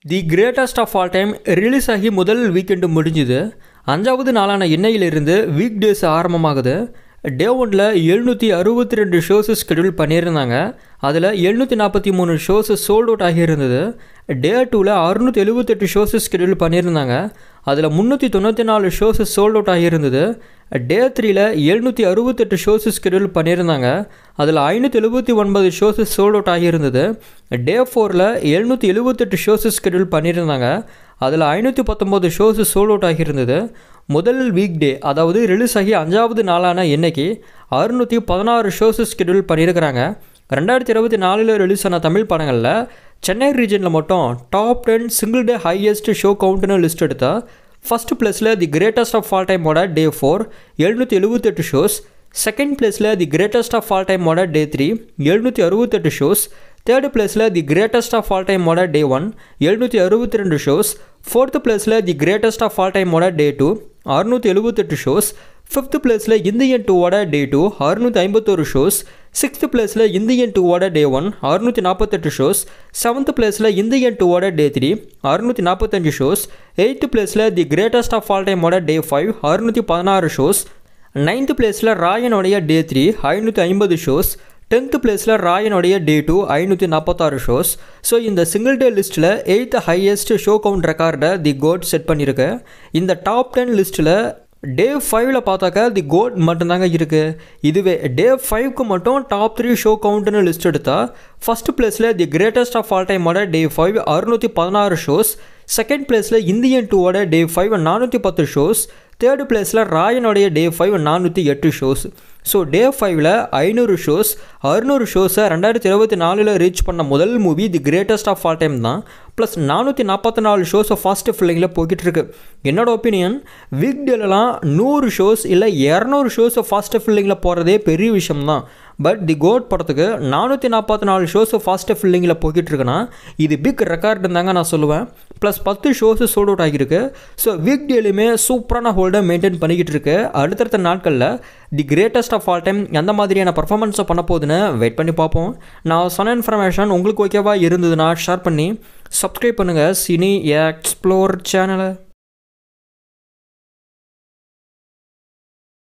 the greatest of all time release ஆகி முதல் weekend முடிஞ்சுது அஞ்சாவது நாளான இன்னையிலிருந்து வீக் டேஸ் ஆரம்பமாகுது டே ஒனில் எழுநூற்றி அறுபத்தி ரெண்டு ஷோஸ் ஸ்கெடியூல் பண்ணியிருந்தாங்க அதில் எழுநூற்றி நாற்பத்தி மூணு ஷோஸ் சோல்ட் அவுட் ஆகியிருந்தது டே டூவில் அறுநூற்றி எழுபத்தெட்டு ஷோஸ் ஸ்கெடியூல் பண்ணியிருந்தாங்க அதில் முந்நூற்றி தொண்ணூற்றி நாலு ஷோஸ் சோல்ட் அவுட் ஆகியிருந்தது டே த்ரீல எழுநூற்றி அறுபத்தெட்டு ஷோஸ் ஸ்கெடியூல் பண்ணியிருந்தாங்க அதில் ஐநூற்றி எழுபத்தி ஒன்பது ஷோஸ் சோல்ட் அவுட் ஆகியிருந்தது டே ஃபோரில் எழுநூற்றி எழுபத்தெட்டு ஷோஸ் ஸ்கெடியூல் பண்ணியிருந்தாங்க அதில் ஐநூற்றி பத்தொம்போது ஷோஸ் சோல்ட் அவுட் ஆகியிருந்தது முதல் வீக் டே அதாவது ரிலீஸ் ஆகி அஞ்சாவது நாளான இன்னைக்கு அறுநூற்றி பதினாறு ஷோஸ் ஸ்கெடியூல் பண்ணியிருக்கிறாங்க ரெண்டாயிரத்தி இருபத்தி நாலில் ரிலீஸ் ஆன தமிழ் படங்களில் சென்னை ரீஜனில் மட்டும் top ten single day highest show கவுண்ட்னு லிஸ்ட் எடுத்தால் ஃபஸ்ட் பிளேஸில் தி கிரேட்டஸ்ட் ஆஃப் ஆல் டைமோட டே ஃபோர் எழுநூற்றி எழுபத்தெட்டு ஷோஸ் செகண்ட் பிளேஸில் தி கிரேட்டஸ்ட் ஆஃப் ஆல் டைமோட டே த்ரீ எழுநூற்றி அறுபத்தெட்டு ஷோஸ் தேர்ட் பிளேஸில் தி கிரேட்டஸ்ட் ஆஃப் ஆல் டைமோட டே ஒன் எழுநூற்றி அறுபத்தி ரெண்டு ஷோஸ் ஃபோர்த்து பிளேஸில் தி கிரேட்டஸ்ட் ஆஃப் ஆல் டைமோட டே டூ அறுநூற்றி எழுபத்தெட்டு ஷோஸ் ஃபிஃப்த் பிளேஸில் இந்தியன் டூவோட டே டூ அறுநூற்றி ஐம்பத்தோரு ஷோஸ் சிக்ஸ்த் பிளேஸில் இந்தியன் டூவோட டே ஒன் அறுநூற்றி நாற்பத்தெட்டு ஷோஸ் செவன்த் பிளேஸில் இந்தியன் டூவோட டே த்ரீ அறுநூற்றி நாற்பத்தஞ்சு ஷோஸ் எயித்து பிளேஸில் தி கிரேட்டஸ்ட் ஆஃப் ஆல் டைமோட டே ஃபைவ் அறுநூற்றி பதினாறு ஷோஸ் நைன்த் பிளேஸில் ராயனுடைய டே த்ரீ ஐநூற்றி ஐம்பது ஷோஸ் டென்த்து பிளேஸில் ராயனுடைய டே டூ ஐநூற்றி நாற்பத்தாறு ஷோஸ் ஸோ இந்த சிங்கிள் டே லிஸ்ட்டில் எயித்து ஹையஸ்ட் ஷோ கவுண்ட் ரெக்கார்டை தி கோட் செட் பண்ணியிருக்கு இந்த டாப் டென் லிஸ்ட்டில் டே ஃபைவ்ல பார்த்தாக்கா தி கோட் மட்டும்தாங்க இருக்குது இதுவே டே ஃபைவ்க்கு மட்டும் டாப் த்ரீ ஷோ கவுண்ட்னு லிஸ்ட் எடுத்தால் ஃபஸ்ட் பிளேஸில் தி கிரேட்டஸ்ட் ஆஃப் ஆல் டைமோட டே ஃபைவ் அறுநூற்றி பதினாறு ஷோஸ் செகண்ட் பிளேஸில் இந்தியன் டூவோட டே ஃபைவ் நானூற்றி பத்து ஷோஸ் தேர்டு பிளேஸில் ராயனுடைய டே ஃபைவ் நானூற்றி எட்டு ஷோஸ் ஸோ டே ஃபைவ்ல ஐநூறு ஷோஸ் அறுநூறு ஷோஸை ரெண்டாயிரத்தி இருபத்தி நாலில் ரீச் பண்ண முதல் movie the greatest of all time தான் ப்ளஸ் நானூற்றி நாற்பத்தி நாலு ஷோஸை ஃபாஸ்ட் ஃபில்லிங்கில் போய்கிட்டு இருக்கு என்னோட ஒப்பீனியன் வீக் டேலலாம் நூறு ஷோஸ் இல்லை இரநூறு ஷோஸை ஃபாஸ்ட் ஃபில்லிங்கில் போகிறதே பெரிய விஷயம் தான் பட் தி கோட் படத்துக்கு நானூற்றி நாற்பத்தி நாலு ஷோஸு ஃபாஸ்ட்டு ஃபில்லிங்கில் போய்கிட்டு இருக்குன்னா இது பிக் ரெக்கார்டு தாங்க நான் சொல்லுவேன் ப்ளஸ் பத்து ஷோஸு சோல்ட் அவுட் ஆகியிருக்கு ஸோ வீக் டேலையுமே சூப்பரான ஹோல்டை மெயின்டைன் பண்ணிக்கிட்டு இருக்கு அடுத்தடுத்த நாட்களில் the greatest of all time எந்த மாதிரியான பர்ஃபார்மன்ஸை பண்ண போகுதுன்னு வெயிட் பண்ணி பார்ப்போம் நான் சொன்ன இன்ஃபர்மேஷன் உங்களுக்கு ஓகேவா இருந்ததுன்னா ஷேர் பண்ணி சப்ஸ்கிரைப் பண்ணுங்கள் சினி எக்ஸ்ப்ளோர் சேனலை